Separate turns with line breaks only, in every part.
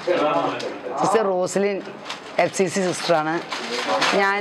sister Roslin F C C സിസ്റ്ററാണ് ഞാൻ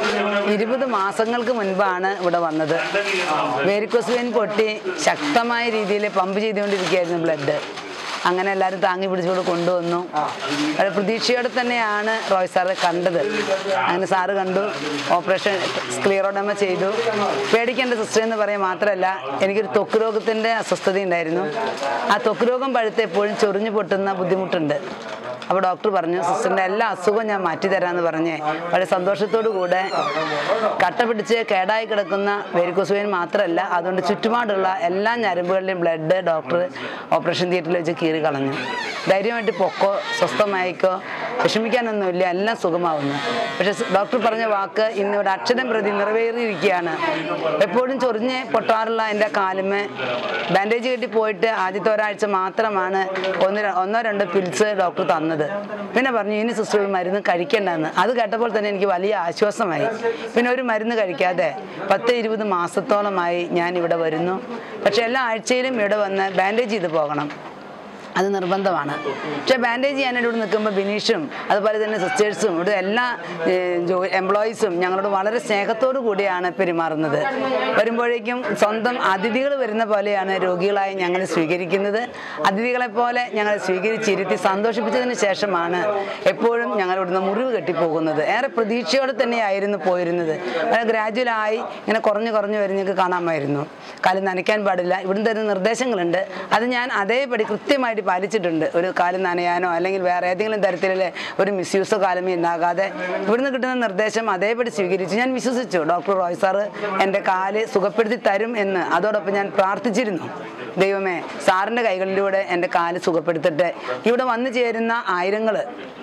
ഇരുപത് മാസങ്ങൾക്ക് മുൻപാണ് ഇവിടെ വന്നത് വേരിക്കോസ് വെയിൻ പൊട്ടി ശക്തമായ രീതിയിൽ പമ്പ് ചെയ്തുകൊണ്ടിരിക്കുകയായിരുന്നു ബ്ലഡ് അങ്ങനെ എല്ലാവരും താങ്ങി പിടിച്ചുകൊണ്ട് കൊണ്ടുവന്നു വളരെ പ്രതീക്ഷയോടെ തന്നെയാണ് റോയ് സാറ് കണ്ടത് അങ്ങനെ സാറ് കണ്ടു ഓപ്പറേഷൻ സ്ക്ലിയറോഡമ ചെയ്തു പേടിക്കേണ്ട സിസ്റ്റർ എന്ന് പറയാൻ മാത്രമല്ല എനിക്കൊരു ത്വക്ക് രോഗത്തിൻ്റെ അസ്വസ്ഥത ഉണ്ടായിരുന്നു ആ ത്വക്ക് രോഗം പഴുത്ത് എപ്പോഴും ചൊറിഞ്ഞു പൊട്ടുന്ന ബുദ്ധിമുട്ടുണ്ട് അപ്പോൾ ഡോക്ടർ പറഞ്ഞു സിസ്റ്ററിൻ്റെ എല്ലാ അസുഖവും ഞാൻ മാറ്റിത്തരാമെന്ന് പറഞ്ഞ് വളരെ സന്തോഷത്തോടു കൂടെ കട്ട പിടിച്ച് കേടായി കിടക്കുന്ന വെരിക്കോസുവൈൻ മാത്രമല്ല അതുകൊണ്ട് ചുറ്റുപാടുള്ള എല്ലാ ഞരമ്പുകളുടെയും ബ്ലഡ് ഡോക്ടർ ഓപ്പറേഷൻ തിയേറ്ററിൽ വെച്ച് കീറി കളഞ്ഞു ധൈര്യമായിട്ട് പൊക്കോ സ്വസ്ഥമായിക്കോ വിഷമിക്കാനൊന്നുമില്ല എല്ലാം സുഖമാവുന്നു പക്ഷെ ഡോക്ടർ പറഞ്ഞ വാക്ക് ഇന്ന് ഒരു അക്ഷരം പ്രതി നിറവേറിയിരിക്കുകയാണ് എപ്പോഴും ചൊറിഞ്ഞ് പൊട്ടാറുള്ള എൻ്റെ കാലുമേ ബാൻഡേജ് കെട്ടി പോയിട്ട് ആദ്യത്തെ ഒരാഴ്ച മാത്രമാണ് ഒന്ന് ര- ഒന്നോ രണ്ടോ പിൽസ് ഡോക്ടർ തന്നത് പിന്നെ പറഞ്ഞു ഇനി സിസ്റ്റർ മരുന്ന് കഴിക്കേണ്ടെന്ന് അത് കേട്ടപ്പോൾ തന്നെ എനിക്ക് വലിയ ആശ്വാസമായി പിന്നെ ഒരു മരുന്ന് കഴിക്കാതെ പത്ത് ഇരുപത് മാസത്തോളമായി ഞാൻ ഇവിടെ വരുന്നു പക്ഷെ എല്ലാ ആഴ്ചയിലും ഇവിടെ വന്ന് ബാൻഡേജ് ചെയ്ത് പോകണം അത് നിർബന്ധമാണ് പക്ഷേ ബാൻഡേജ് ചെയ്യാനായിട്ട് ഇവിടെ നിൽക്കുമ്പോൾ ബിനീഷും അതുപോലെ തന്നെ സിസ്റ്റേഴ്സും ഇവിടെ എല്ലാ എംപ്ലോയീസും ഞങ്ങളോട് വളരെ സ്നേഹത്തോടു കൂടിയാണ് പെരുമാറുന്നത് വരുമ്പോഴേക്കും സ്വന്തം അതിഥികൾ വരുന്ന പോലെയാണ് രോഗികളായി ഞങ്ങൾ സ്വീകരിക്കുന്നത് അതിഥികളെ പോലെ ഞങ്ങൾ സ്വീകരിച്ചിരുത്തി സന്തോഷിപ്പിച്ചതിന് ശേഷമാണ് എപ്പോഴും ഞങ്ങൾ ഇവിടുന്ന് മുറിവ് കെട്ടിപ്പോകുന്നത് ഏറെ പ്രതീക്ഷയോടെ തന്നെയായിരുന്നു പോയിരുന്നത് വളരെ ഗ്രാജുവലായി ഇങ്ങനെ കുറഞ്ഞു കുറഞ്ഞു വരുന്നതൊക്കെ കാണാമായിരുന്നു കാല് നനയ്ക്കാൻ പാടില്ല ഇവിടുന്ന് തരുന്ന നിർദ്ദേശങ്ങളുണ്ട് അത് ഞാൻ അതേപടി കൃത്യമായിട്ട് പാലിച്ചിട്ടുണ്ട് ഒരു കാല് നനയാനോ അല്ലെങ്കിൽ വേറെ ഏതെങ്കിലും തരത്തിലുള്ള ഒരു മിസ്യൂസോ കാലമേ ഉണ്ടാകാതെ ഇവിടുന്ന് കിട്ടുന്ന നിർദ്ദേശം അതേപടി സ്വീകരിച്ചു ഞാൻ വിശ്വസിച്ചു ഡോക്ടർ റോയ് സാറ് എൻ്റെ കാല് സുഖപ്പെടുത്തി തരും എന്ന് അതോടൊപ്പം ഞാൻ പ്രാർത്ഥിച്ചിരുന്നു ദൈവമേ സാറിൻ്റെ കൈകളിലൂടെ എൻ്റെ കാല് സുഖപ്പെടുത്തട്ടെ ഇവിടെ വന്നു ചേരുന്ന ആയിരങ്ങൾ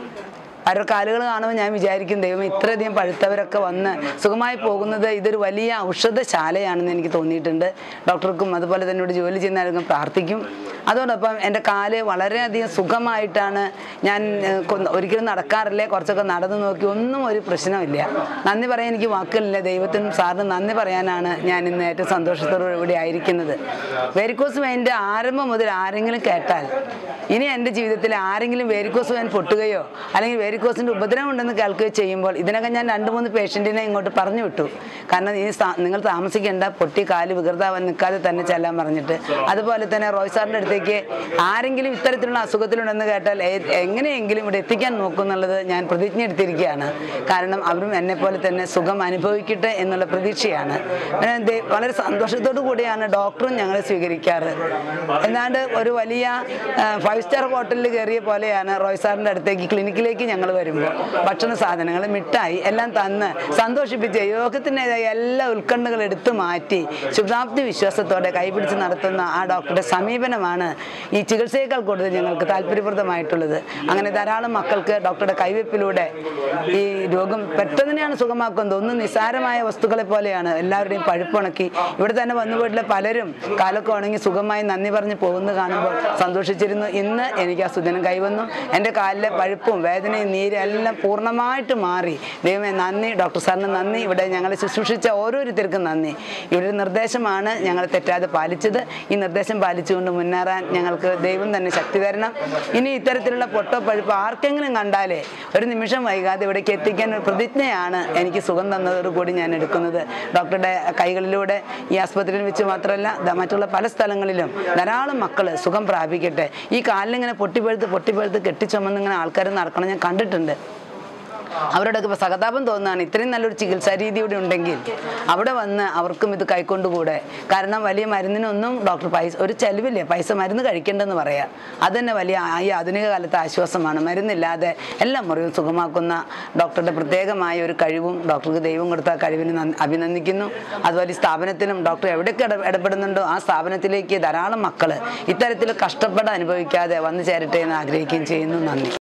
അവരുടെ കാലുകൾ കാണുമ്പോൾ ഞാൻ വിചാരിക്കും ദൈവം ഇത്രയധികം പഴുത്തവരൊക്കെ വന്ന് സുഖമായി പോകുന്നത് ഇതൊരു വലിയ ഔഷധശാലയാണെന്ന് എനിക്ക് തോന്നിയിട്ടുണ്ട് ഡോക്ടർക്കും അതുപോലെ തന്നെ ഇവിടെ ജോലി ചെയ്യുന്ന ആൾക്കും പ്രാർത്ഥിക്കും അതോടൊപ്പം എൻ്റെ കാല് വളരെയധികം സുഖമായിട്ടാണ് ഞാൻ ഏഹ്, കൊ- ഒരിക്കലും നടക്കാറില്ല കുറച്ചൊക്കെ നടന്നു നോക്കി ഒന്നും ഒരു പ്രശ്നമില്ല നന്ദി പറയാൻ എനിക്ക് വാക്കുകളില്ല ദൈവത്തിനും സാറിനും നന്ദി പറയാനാണ് ഞാൻ ഇന്ന് ഏറ്റവും സന്തോഷത്തോടു കൂടി ആയിരിക്കുന്നത് വേരിക്കോസ് വെയിൻ്റെ ആരംഭം മുതൽ ആരെങ്കിലും കേട്ടാൽ ഇനി എൻ്റെ ജീവിതത്തിൽ ആരെങ്കിലും വേരിക്കോസ് വെയിൻ പൊട്ടുകയോ അല്ലെങ്കിൽ വേരിക്കോസിൻ്റെ ഉപദ്രവം ഉണ്ടെന്ന് കേൾക്കുകയോ ചെയ്യുമ്പോൾ ഇതിനകം ഞാൻ രണ്ട് മൂന്ന് പേഷ്യൻറ്റിനെ ഇങ്ങോട്ട് പറഞ്ഞു വിട്ടു കാരണം ഈ സ്ഥാ- നിങ്ങൾ താമസിക്കേണ്ട പൊട്ടി കാല് വികൃതാവാൻ നിൽക്കാതെ തന്നെ ചെല്ലാൻ പറഞ്ഞിട്ട് അതുപോലെ തന്നെ റോയ് സാറിൻ്റെ അടുത്തേക്ക് ആരെങ്കിലും ഇത്തരത്തിലുള്ള അസുഖത്തിലുണ്ടെന്ന് കേട്ടാൽ എ- എങ്ങനെയെങ്കിലും ഇവിടെ എത്തിക്കാൻ നോക്കും എന്നുള്ളത് ഞാൻ പ്രതിജ്ഞ എടുത്തിരിക്കുകയാണ് കാരണം അവരും എന്നെ പോലെ തന്നെ സുഖം അനുഭവിക്കട്ടെ എന്നുള്ള പ്രതീക്ഷയാണ് പിന്നെ ദേ- വളരെ സന്തോഷത്തോടു കൂടിയാണ് ഡോക്ടറും ഞങ്ങളെ സ്വീകരിക്കാറ് എന്നാണ്ട് ഒരു വലിയ ഫൈവ് സ്റ്റാർ ഹോട്ടലിൽ കയറിയ പോലെയാണ് റോയ് സാറിൻ്റെ അടുത്തേക്ക് ക്ലിനിക്കിലേക്ക് ഞങ്ങൾ വരുമ്പോൾ ഭക്ഷണ സാധനങ്ങൾ മിഠായി എല്ലാം തന്ന് സന്തോഷിപ്പിച്ച് യോഗത്തിൻ്റെതായ എല്ലാ ഉത്കണ്ഠകൾ എടുത്തു മാറ്റി ശുഭാപ്തി വിശ്വാസത്തോടെ കൈപിടിച്ച് നടത്തുന്ന ആ ഡോക്ടറുടെ സമീപനമാണ് ഈ ചികിത്സയേക്കാൾ കൂടുതൽ ഞങ്ങൾക്ക് താല്പര്യപ്രദമായിട്ടുള്ളത് അങ്ങനെ ധാരാളം മക്കൾക്ക് ഡോക്ടറുടെ കൈവയ്പിലൂടെ ഈ രോഗം പെട്ടെന്ന് തന്നെയാണ് സുഖമാക്കുന്നത് ഒന്നും നിസ്സാരമായ വസ്തുക്കളെ പോലെയാണ് എല്ലാവരുടെയും പഴുപ്പുണക്കി ഇവിടെ തന്നെ വന്നു പോയിട്ടുള്ള പലരും കാലൊക്കെ ഉണങ്ങി സുഖമായി നന്ദി പറഞ്ഞ് പോകുന്നത് കാണുമ്പോൾ സന്തോഷിച്ചിരുന്നു ഇന്ന് എനിക്ക് ആ സുദിനം കൈവന്നു എൻ്റെ കാലിലെ പഴുപ്പും വേദനയും നീരും എല്ലാം പൂർണ്ണമായിട്ട് മാറി ദൈവമേ നന്ദി ഡോക്ടർ സാറിന് നന്ദി ഇവിടെ ഞങ്ങളെ ശുശ്രൂഷിച്ച ഓരോരുത്തർക്കും നന്ദി ഇവിടെ നിർദ്ദേശമാണ് ഞങ്ങൾ തെറ്റാതെ പാലിച്ചത് ഈ നിർദ്ദേശം പാലിച്ചുകൊണ്ട് മുന്നേറാൻ ഞങ്ങൾക്ക് ദൈവം തന്നെ ശക്തി തരണം ഇനി ഇത്തരത്തിലുള്ള പൊട്ടോ പഴുപ്പോ ആർക്കെങ്കിലും കണ്ടാലേ ഒരു നിമിഷം വൈകാതെ ഇവിടേക്ക് എത്തിക്കാൻ ഒരു പ്രതിജ്ഞയാണ് എനിക്ക് സുഖം തന്നതോടുകൂടി ഞാൻ എടുക്കുന്നത് ഡോക്ടറുടെ കൈകളിലൂടെ ഈ ആസ്പത്രിയിൽ വെച്ച് മാത്രമല്ല ദാ മറ്റുള്ള പല സ്ഥലങ്ങളിലും ധാരാളം മക്കൾ സുഖം പ്രാപിക്കട്ടെ ഈ കാലിലിങ്ങനെ പൊട്ടിപ്പഴുത്ത് പൊട്ടിപ്പഴുത്ത് കെട്ടിച്ചുമന്നിങ്ങനെ ആൾക്കാർ നടക്കണം ഞാൻ കണ്ടിട്ടുണ്ട് അവരോടൊക്കെ ഇപ്പോൾ സഹതാപം തോന്നുകയാണ് ഇത്രയും നല്ലൊരു ചികിത്സാ രീതി ഇവിടെ ഉണ്ടെങ്കിൽ അവിടെ വന്ന് അവർക്കും ഇത് കൈക്കൊണ്ടുകൂടെ കാരണം വലിയ മരുന്നിനൊന്നും ഡോക്ടർ പൈസ ഒരു ചെലവില്ല പൈസ മരുന്ന് കഴിക്കേണ്ടെന്ന് പറയാം അത് തന്നെ വലിയ ആ- ഈ ആധുനിക കാലത്തെ ആശ്വാസമാണ് മരുന്നില്ലാതെ എല്ലാ മുറിവും സുഖമാക്കുന്ന ഡോക്ടറുടെ പ്രത്യേകമായ ഒരു കഴിവും ഡോക്ടർക്ക് ദൈവം കൊടുത്ത ആ കഴിവിന് നന്ദി- അഭിനന്ദിക്കുന്നു അതുപോലെ ഈ സ്ഥാപനത്തിലും ഡോക്ടർ എവിടെയൊക്കെ ഇട- ഇടപെടുന്നുണ്ടോ ആ സ്ഥാപനത്തിലേക്ക് ധാരാളം മക്കൾ ഇത്തരത്തിൽ കഷ്ടപ്പെടാൻ അനുഭവിക്കാതെ വന്നു ചേരട്ടെ എന്ന് ആഗ്രഹിക്കുകയും ചെയ്യുന്നു നന്ദി